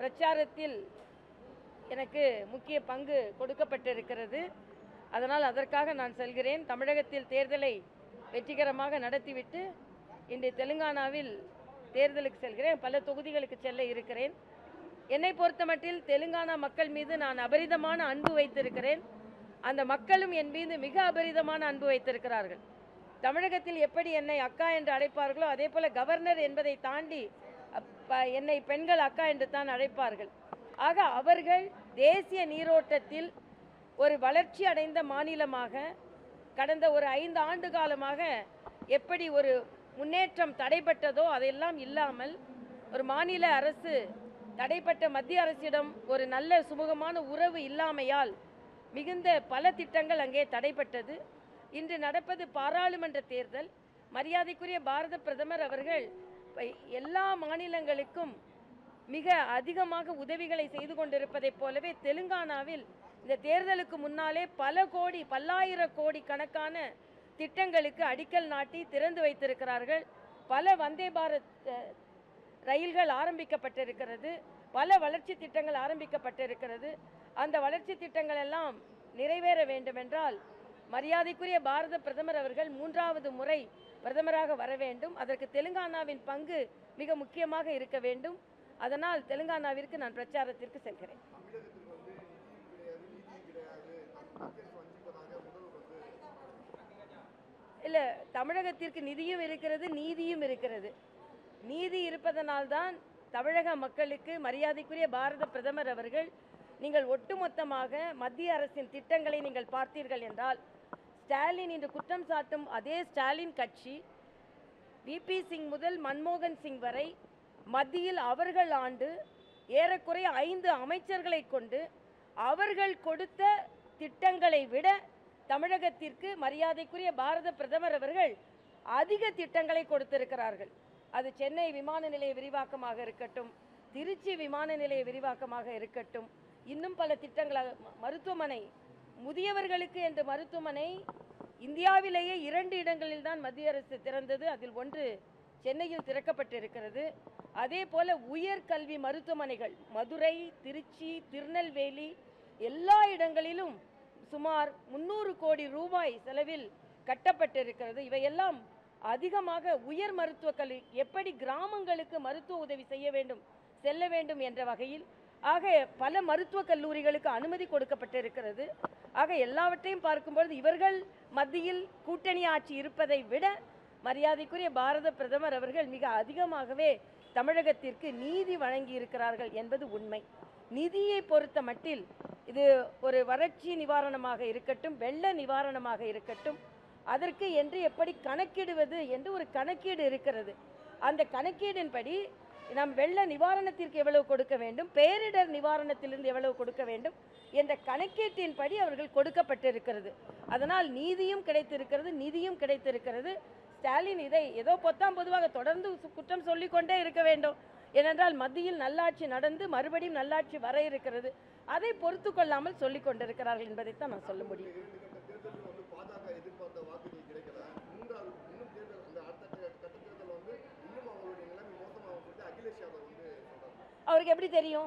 பிரச்சாரத்தில் எனக்கு முக்கிய பங்கு கொடுக்கப்பட்டிருக்கிறது அதனால் அதற்காக நான் செல்கிறேன் தமிழகத்தில் தேர்தலை வெற்றிகரமாக நடத்திவிட்டு இன்று தெலுங்கானாவில் தேர்தலுக்கு செல்கிறேன் பல தொகுதிகளுக்கு செல்ல இருக்கிறேன் என்னை பொறுத்தமட்டில் தெலுங்கானா மக்கள் மீது நான் அபரிதமான அன்பு வைத்திருக்கிறேன் அந்த மக்களும் என் மீது மிக அபரிதமான அன்பு வைத்திருக்கிறார்கள் தமிழகத்தில் எப்படி என்னை அக்கா என்று அழைப்பார்களோ அதே போல கவர்னர் என்பதை தாண்டி அப்ப- என்னை பெண்கள் அக்கா என்று தான் அழைப்பார்கள் ஆக அவர்கள் தேசிய நீரோட்டத்தில் ஒரு வளர்ச்சி அடைந்த மாநிலமாக கடந்த ஒரு ஐந்து ஆண்டு காலமாக எப்படி ஒரு முன்னேற்றம் தடைபட்டதோ அதெல்லாம் இல்லாமல் ஒரு மாநில அரசு தடைப்பட்ட மத்திய அரசிடம் ஒரு நல்ல சுமூகமான உறவு இல்லாமையால் மிகுந்த பல திட்டங்கள் அங்கே தடைப்பட்டது இன்று நடப்பது பாராளுமன்ற தேர்தல் மரியாதைக்குரிய பாரத பிரதமர் அவர்கள் ப- எல்லா மாநிலங்களுக்கும் மிக அதிகமாக உதவிகளை செய்து கொண்டிருப்பதைப் போலவே தெலுங்கானாவில் இந்த தேர்தலுக்கு முன்னாலே பல கோடி பல்லாயிரம் கோடி கணக்கான திட்டங்களுக்கு அடிக்கல் நாட்டி திறந்து வைத்திருக்கிறார்கள் பல வந்தே பாரத் அஹ், ரயில்கள் ஆரம்பிக்கப்பட்டிருக்கிறது பல வளர்ச்சி திட்டங்கள் ஆரம்பிக்கப்பட்டிருக்கிறது அந்த வளர்ச்சி திட்டங்கள் எல்லாம் நிறைவேற வேண்டுமென்றால் மரியாதைக்குரிய பாரத பிரதமர் அவர்கள் மூன்றாவது முறை பிரதமராக வர வேண்டும் அதற்கு தெலுங்கானாவின் பங்கு மிக முக்கியமாக இருக்க வேண்டும் அதனால் தெலுங்கானாவிற்கு நான் பிரச்சாரத்திற்கு செல்கிறேன் இல்ல தமிழகத்திற்கு நிதியும் இருக்கிறது நீதியும் இருக்கிறது நீதி இருப்பதனால்தான் தமிழக மக்களுக்கு மரியாதைக்குரிய பாரத பிரதமர் அவர்கள் நீங்கள் ஒட்டுமொத்தமாக மத்திய அரசின் திட்டங்களை நீங்கள் பார்த்தீர்கள் என்றால் ஸ்டாலின் இன்று குற்றம் சாட்டும் அதே ஸ்டாலின் கட்சி விபி சிங் முதல் மன்மோகன் சிங் வரை மத்தியில் அவர்கள் ஆண்டு ஏறக்குறைய ஐந்து அமைச்சர்களை கொண்டு அவர்கள் கொடுத்த திட்டங்களை விட தமிழகத்திற்கு மரியாதைக்குரிய பாரத பிரதமர் அவர்கள் அதிக திட்டங்களை கொடுத்திருக்கிறார்கள் அது சென்னை விமான நிலைய விரிவாக்கமாக இருக்கட்டும் திருச்சி விமான நிலைய விரிவாக்கமாக இருக்கட்டும் இன்னும் பல திட்டங்களாக ம- மருத்துவமனை முதியவர்களுக்கு என்று மருத்துவமனை இந்தியாவிலேயே இரண்டு இடங்களில் தான் மத்திய அரசு திறந்தது அதில் ஒன்று சென்னையில் திறக்கப்பட்டிருக்கிறது அதே போல உயர்கல்வி மருத்துவமனைகள் மதுரை திருச்சி திருநெல்வேலி எல்லா இடங்களிலும் சுமார் முந்நூறு கோடி ரூபாய் செலவில் கட்டப்பட்டிருக்கிறது இவையெல்லாம் அதிகமாக உயர் மருத்துவ கல்வி எப்படி கிராமங்களுக்கு மருத்துவ உதவி செய்ய வேண்டும் செல்ல வேண்டும் என்ற வகையில் ஆக பல மருத்துவக் கல்லூரிகளுக்கு அனுமதி கொடுக்கப்பட்டிருக்கிறது ஆக எல்லாவற்றையும் பார்க்கும்பொழுது இவர்கள் மத்தியில் கூட்டணி ஆட்சி இருப்பதை விட மரியாதைக்குரிய பாரத பிரதமர் அவர்கள் மிக அதிகமாகவே தமிழகத்திற்கு நீதி வழங்கி இருக்கிறார்கள் என்பது உண்மை நிதியை பொறுத்த மட்டில் இது ஒரு வறட்சி நிவாரணமாக இருக்கட்டும் வெள்ள நிவாரணமாக இருக்கட்டும் அதற்கு என்று எப்படி கணக்கிடுவது என்று ஒரு கணக்கீடு இருக்கிறது அந்த கணக்கீடின்படி நாம் வெள்ள நிவாரணத்திற்கு எவ்வளவு கொடுக்க வேண்டும் பேரிடர் நிவாரணத்திலிருந்து எவ்வளவு கொடுக்க வேண்டும் என்ற கணக்கீட்டின்படி அவர்கள் கொடுக்கப்பட்டிருக்கிறது அதனால் நீதியும் கிடைத்திருக்கிறது நிதியும் கிடைத்திருக்கிறது ஸ்டாலின் இதை ஏதோ பொத்தாம் பொதுவாக தொடர்ந்து சு- குற்றம் சொல்லிக்கொண்டே இருக்க வேண்டும் ஏனென்றால் மத்தியில் நல்லாட்சி நடந்து மறுபடியும் நல்லாட்சி வர இருக்கிறது அதை பொறுத்து கொள்ளாமல் சொல்லிக் கொண்டிருக்கிறார்கள் என்பதைத்தான் நான் சொல்ல முடியும் தேர்தலில் வந்து பாஜக எதிர்பார்த்த வாக்குகள் கிடைக்கல மூன்றாவது இன்னும் தேர்தல் அந்த அடுத்த கட்ட தேர்தலில் வந்து இன்னும் அவங்களுடைய நிலைமை மோசமாகும் சொல்லிட்டு அகிலேஷ் யாதவ் வந்து சொல்றாங்க அவருக்கு எப்படி தெரியும்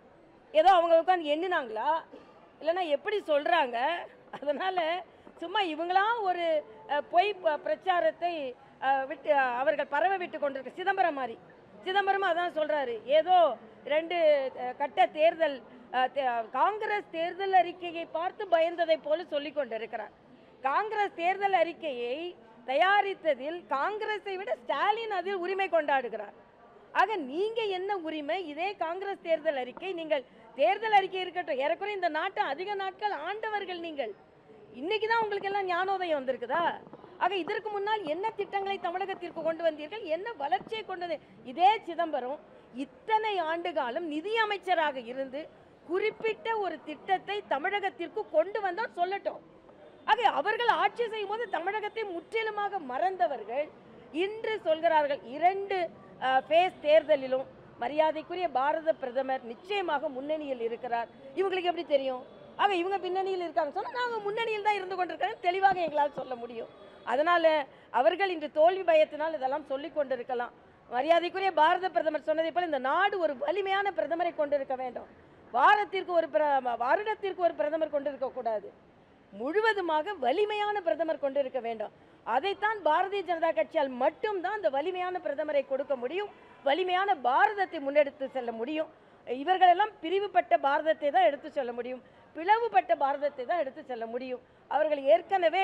ஏதோ அவங்க உட்காந்து எண்ணினாங்களா இல்லைன்னா எப்படி சொல்கிறாங்க அதனால் சும்மா இவங்களா ஒரு அஹ், பொய் ப- பிரச்சாரத்தை அஹ், விட்டு அவர்கள் பரவ விட்டு கொண்டிருக்க சிதம்பரம் மாதிரி சிதம்பரம் அதான் சொல்கிறாரு ஏதோ ரெண்டு அஹ், கட்ட தேர்தல் அஹ், தே- காங்கிரஸ் தேர்தல் அறிக்கையை பார்த்து பயந்ததை போல சொல்லிக் கொண்டிருக்கிறார் காங்கிரஸ் தேர்தல் அறிக்கையை தயாரித்ததில் காங்கிரஸை விட ஸ்டாலின் அதில் உரிமை கொண்டாடுகிறார் ஆக நீங்க என்ன உரிமை இதே காங்கிரஸ் தேர்தல் அறிக்கை நீங்கள் தேர்தல் அறிக்கை இருக்கட்டும் ஏறக்குறைய இந்த நாட்டை அதிக நாட்கள் ஆண்டவர்கள் நீங்கள் இன்னைக்கு தான் உங்களுக்கு எல்லாம் ஞானோதயம் வந்திருக்குதா ஆக இதற்கு முன்னால் என்ன திட்டங்களை தமிழகத்திற்கு கொண்டு வந்தீர்கள் என்ன வளர்ச்சியை கொண்டு வந்து இதே சிதம்பரம் இத்தனை ஆண்டு காலம் நிதி அமைச்சராக இருந்து குறிப்பிட்ட ஒரு திட்டத்தை தமிழகத்திற்கு கொண்டு வந்தால் சொல்லட்டும் ஆக அவர்கள் ஆட்சி செய்யும் போது தமிழகத்தை முற்றிலுமாக மறந்தவர்கள் இன்று சொல்கிறார்கள் இரண்டு ஃபேஸ் தேர்தலிலும் மரியாதைக்குரிய பாரத பிரதமர் நிச்சயமாக முன்னணியில் இருக்கிறார் இவங்களுக்கு எப்படி தெரியும் ஆக இவங்க பின்னணியில் இருக்காங்க சொன்னா நாங்கள் முன்னணியில் தான் இருந்து கொண்டிருக்கிறோம் தெளிவாக எங்களால் சொல்ல முடியும் அதனால அவர்கள் இன்று தோல்வி பயத்தினால் இதெல்லாம் சொல்லிக் கொண்டிருக்கலாம் மரியாதைக்குரிய பாரத பிரதமர் சொன்னதை போல இந்த நாடு ஒரு வலிமையான பிரதமரை கொண்டிருக்க வேண்டும் வாரத்திற்கு ஒரு பிர- வருடத்திற்கு ஒரு பிரதமர் கொண்டிருக்க கூடாது முழுவதுமாக வலிமையான பிரதமர் கொண்டிருக்க வேண்டும் அதைத்தான் பாரதிய ஜனதா கட்சியால் மட்டும்தான் அந்த வலிமையான பிரதமரை கொடுக்க முடியும் வலிமையான பாரதத்தை முன்னெடுத்து செல்ல முடியும் இவர்களெல்லாம் பிரிவுபட்ட பாரதத்தை தான் எடுத்து செல்ல முடியும் பிளவுபட்ட பாரதத்தை தான் எடுத்து செல்ல முடியும் அவர்கள் ஏற்கனவே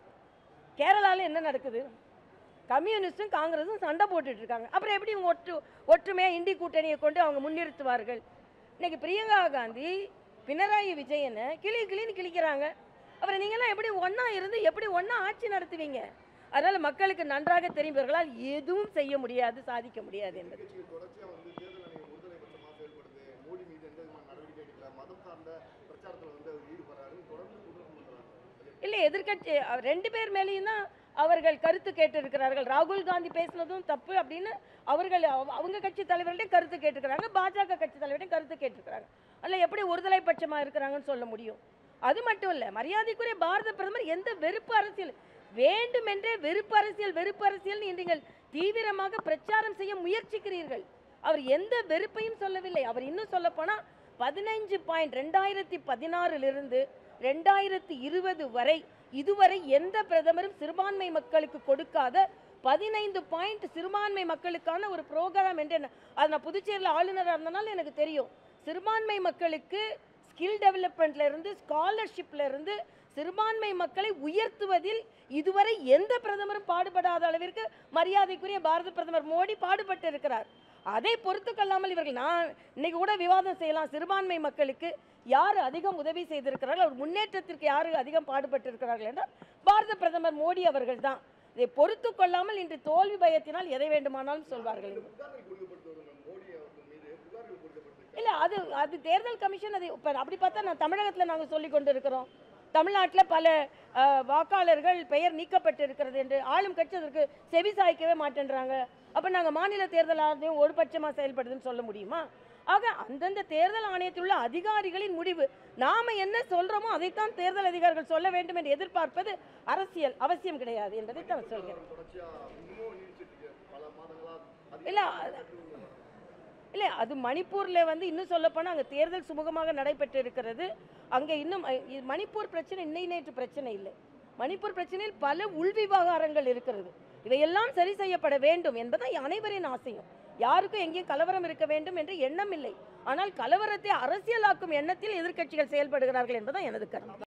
கேரளாவில் என்ன நடக்குது கம்யூனிஸ்டும் காங்கிரஸும் சண்டை போட்டுட்டு இருக்காங்க அப்புறம் எப்படி இவங்க ஒற்று ஒற்றுமையாக இந்தி கூட்டணியை கொண்டு அவங்க முன்னிறுத்துவார்கள் இன்னைக்கு பிரியங்கா காந்தி பினராயி விஜயனை கிளி கிளின்னு கிழிக்கிறாங்க அப்புறம் நீங்களாம் எப்படி ஒன்றா இருந்து எப்படி ஒன்றா ஆட்சி நடத்துவீங்க அதனால் மக்களுக்கு நன்றாக தெரியும் இவர்களால் எதுவும் செய்ய முடியாது சாதிக்க முடியாது என்பது கட்சிகள் தொடர்ச்சியா வந்து தேர்தல் ஆணையம் ஒருதலை பட்சமா செயல்படுது மோடி மீது எந்த விதமான நடவடிக்கை எடுக்கல மதம் சார்ந்த பிரச்சாரத்துல வந்து அவர் ஈடுபடுறாருன்னு தொடர்ந்து குற்றம் பண்றாங்க இல்லை எதிர்க்கட்சி அஹ், ரெண்டு பேர் மேலேயும் தான் அவர்கள் கருத்து கேட்டிருக்கிறார்கள் ராகுல் காந்தி பேசுனதும் தப்பு அப்படின்னு அவர்கள் அவ- அவங்க கட்சி தலைவர்கள்ட்டையும் கருத்து கேட்டிருக்கிறாங்க பாஜக கட்சி தலைவர்கிட்டையும் கருத்து கேட்டிருக்கிறாங்க அதில் எப்படி ஒருதலை பட்சமாக இருக்கிறாங்கன்னு சொல்ல முடியும் அது மட்டும் இல்லை மரியாதைக்குரிய பாரத பிரதமர் எந்த வெறுப்பு அரசியல் வேண்டுமென்றே வெறுப்பு அரசியல் வெறுப்பு அரசியல் நீங்கள் தீவிரமாக பிரச்சாரம் செய்ய முயற்சிக்கிறீர்கள் அவர் எந்த வெறுப்பையும் சொல்லவில்லை அவர் இன்னும் சொல்ல போனால் பதினைஞ்சு பாயிண்ட் ரெண்டாயிரத்தி பதினாறிலிருந்து ரெண்டாயிரத்தி இருபது வரை இதுவரை எந்த பிரதமரும் சிறுபான்மை மக்களுக்கு கொடுக்காத பதினைந்து பாயிண்ட் சிறுபான்மை மக்களுக்கான ஒரு ப்ரோக்ராம் என்று என்ன- அது நான் புதுச்சேரியில் ஆளுநராக இருந்தனால எனக்கு தெரியும் சிறுபான்மை மக்களுக்கு ஸ்கில் டெவலப்மெண்ட்ல இருந்து ஸ்காலர்ஷிப்ல இருந்து சிறுபான்மை மக்களை உயர்த்துவதில் இதுவரை எந்த பிரதமரும் பாடுபடாத அளவிற்கு மரியாதைக்குரிய பாரத பிரதமர் மோடி பாடுபட்டு இருக்கிறார் அதை பொறுத்து கொள்ளாமல் இவர்கள் நான் இன்னைக்கு கூட விவாதம் செய்யலாம் சிறுபான்மை மக்களுக்கு யார் அதிகம் உதவி செய்திருக்கிறார்கள் அவர் முன்னேற்றத்திற்கு யார் அதிகம் பாடுபட்டு இருக்கிறார்கள் என்றால் பாரத பிரதமர் மோடி அவர்கள் தான் இதை பொறுத்து கொள்ளாமல் இன்று தோல்வி பயத்தினால் எதை வேண்டுமானாலும் சொல்வார்கள் புகார்கள் கொடுக்கப்படுவது மோடி அவர்கள் மீது புகார்கள் கொடுக்கப்படுது இல்லை அது அது தேர்தல் கமிஷன் அது இப்போ அப்படி பார்த்தா நான் தமிழகத்தில் நாங்கள் சொல்லி கொண்டு இருக்கிறோம் தமிழ்நாட்டில் பல அஹ், வாக்காளர்கள் பெயர் நீக்கப்பட்டு இருக்கிறது என்று ஆளும் கட்சி அதற்கு செவி சாய்க்கவே மாட்டேன்றாங்க அப்போ நாங்கள் மாநில தேர்தல் ஆணையம் ஒரு பட்சமாக செயல்படுதுன்னு சொல்ல முடியுமா ஆக அந்தந்த தேர்தல் ஆணையத்தில் உள்ள அதிகாரிகளின் முடிவு நாம என்ன சொல்றோமோ அதைத்தான் தேர்தல் அதிகாரிகள் சொல்ல வேண்டும் என்று எதிர்பார்ப்பது அரசியல் அவசியம் கிடையாது என்பதை தான் சொல்கிறேன் தொடர்ச்சியா இன்னமும் நீடிச்சிட்டு இருக்கு பல மாதங்களா அதிக இல்ல, அது- இல்லை அது மணிப்பூரில் வந்து இன்னும் சொல்லப்போனால் அங்கே தேர்தல் சுமூகமாக நடைபெற்று இருக்கிறது அங்கே இன்னும் அஹ், இது மணிப்பூர் பிரச்சனை இன்னை நேற்று பிரச்சனை இல்லை மணிப்பூர் பிரச்சனையில் பல உள்விவகாரங்கள் இருக்கிறது இவையெல்லாம் சரி செய்யப்பட வேண்டும் என்பதுதான் அனைவரின் ஆசையும் யாருக்கும் எங்கேயும் கலவரம் இருக்க வேண்டும் என்ற எண்ணம் இல்லை ஆனால் கலவரத்தை அரசியலாக்கும் எண்ணத்தில் எதிர்க்கட்சிகள் செயல்படுகிறார்கள் என்பதுதான் எனது கருத்து